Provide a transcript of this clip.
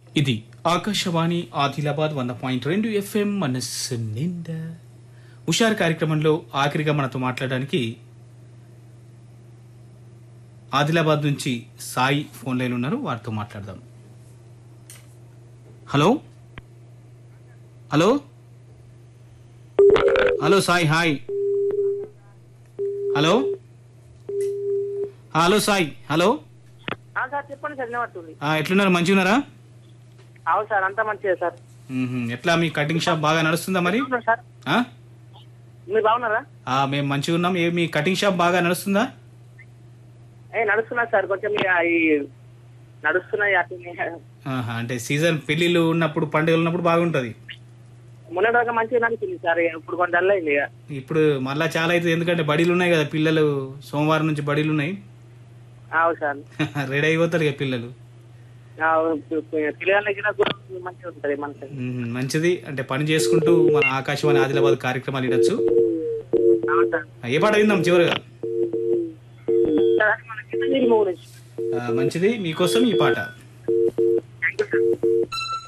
ఇది ఆకాశవాణి ఆదిలాబాద్ వంద పాయింట్ రెండు ఎఫ్ఎం మనస్సు నిండా హుషారు కార్యక్రమంలో ఆఖరిగా మనతో మాట్లాడడానికి ఆదిలాబాద్ నుంచి సాయి ఫోన్ లైన్ ఉన్నారు వారితో మాట్లాడదాం hello hello hello Sai hi hello hello Sai hello ఆ, సార్ చెప్పండి సార్ వినబడుతుంది ఆ, ఎట్లున్నారు మంచిగా ఉన్నారా అవును సార్ అంతా మంచిదే సార్ మ్మ్హ్మ్. ఎట్లా మీ కటింగ్ షాప్ బాగా నడుస్తుందా మరి బాగున్నారు సార్ ఆ? మీరు బాగున్నారా ఆ, మేము మంచిగా ఉన్నాం ఏ మీ కటింగ్ షాప్ బాగా నడుస్తుందా ఏ నడుస్తున్నా సార్ కొంచెం ఇక ఈ నడుస్తున్నాయి అట్లనే ఆహా, అంటే సీజన్ పెళ్లిళ్ళు ఉన్నప్పుడు పండుగలు ఉన్నప్పుడు బాగుంటది మొన్నటి దాకా మంచిగా నడుస్తుంది సార్ ఇక ఇప్పుడు కొంచెం డల్ అయింది ఇక ఇప్పుడు మళ్ళా చాలా అవుతుంది ఎందుకంటే బడీలు ఉన్నాయి కదా పిల్లలు సోమవారం నుంచి బడీలు ఉన్నాయి అవును సార్ రెడీ అయిపోతారు ఇక పిల్లలు ఆ, పిల్లల దగ్గర కూడా మంచిగా ఉంటుంది మనకి మ్మ్, మంచిది అంటే పని చేసుకుంటూ మన ఆకాశవాణి ఆదిలాబాద్ కార్యక్రమాలు వినొచ్చు అవును సార్ ఏ పాట విందాం చివరిగా సార్ అది మన కింద మూడు నుంచి ఆ, మంచిది మీకోసం ఈ పాట